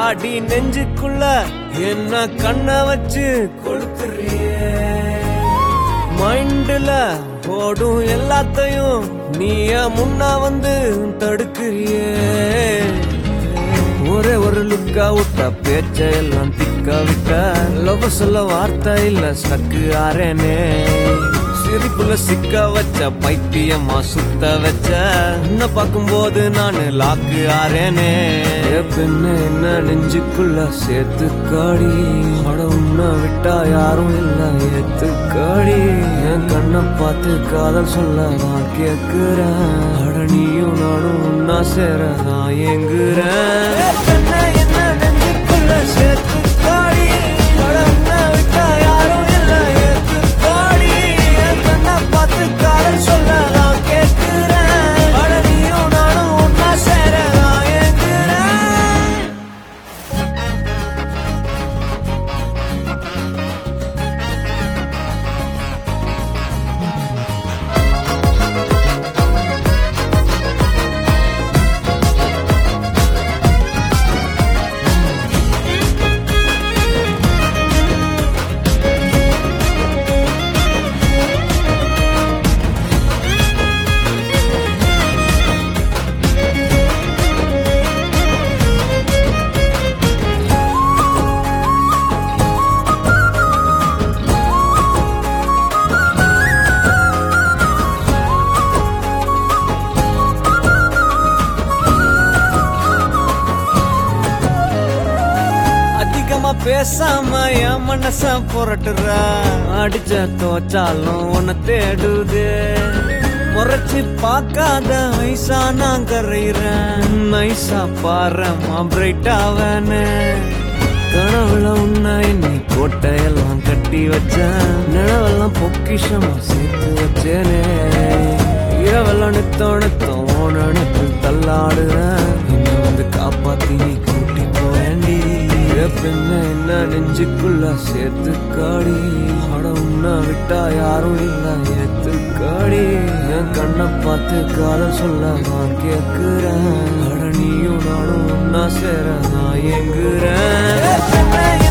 அடி நெஞ்சுக்குள்ள என்ன கண்ண வச்சு கொளுத்துறியே மைண்டுல ஓடும் எல்லாத்தையும் நீய முன்னா வந்து தடுக்கிறியே ஒரே ஒரு லுக்கா விட்ட பேச்ச எல்லாம் திக்க விட்ட லவ் சொல்ல வார்த்தை இல்ல ஸ்டக்கு ஆறேனே சிரிப்புல சிக்க வச்ச பைத்தியமா சுத்த வச்ச உன்னை பார்க்கும்போது நானு லாக்கு ஆறேனே பின்ன என்ன நெஞ்சுக்குள்ள சேர்த்து காடி அட உன்னை விட்டா யாரும் இல்ல ஏத்து காடி என் கண்ணை பார்த்து காதல் சொல்ல நான் கேக்குறேன் அட நீயும் நானும் உன்னா சேர நான் ஏங்குறேன் பின்ன என்ன நெஞ்சுக்குள்ள சேர்த்து காடி அட உன்னை விட்டா யாரும் இல்ல ஏத்து காடி என் கண்ணை பார்த்து காதல் சொல்ல நான் கேக்குறேன் அட நீயும் நானும் உன்னா சேர நான் ஏங்குறேன் அதிகமா பேசாம என் மனச புரட்டுறா அடிச்ச தோச்சாலும் உன்னை தேடுது முறைச்சு பார்க்காத ஐசா நான் கரையிறேன் நைசா பாரமா பிரைட்டாவனே கனவுல உன்னை என்னை கோட்டையெல்லாம் கட்டி வச்சேன் நிலவெல்லாம் பொக்கிஷமா சேர்த்து வச்சேனே இரவெல்லாம் நித்தோணத்தோம் நினைத்து தள்ளாடுறேன் இன்னும் வந்து காப்பாத்தி நீ கூட்டி போவேண்டி பின்ன என்ன நெஞ்சுக்குள்ள சேர்த்து காடி அட உன்னை விட்டா யாரும் இல்ல ஏத்து காடி என் கண்ணை பார்த்து காதல் சொல்ல நான் கேக்குறேன் அட நீயும் நானும் ஒன்னா சேர நான் ஏங்குறேன்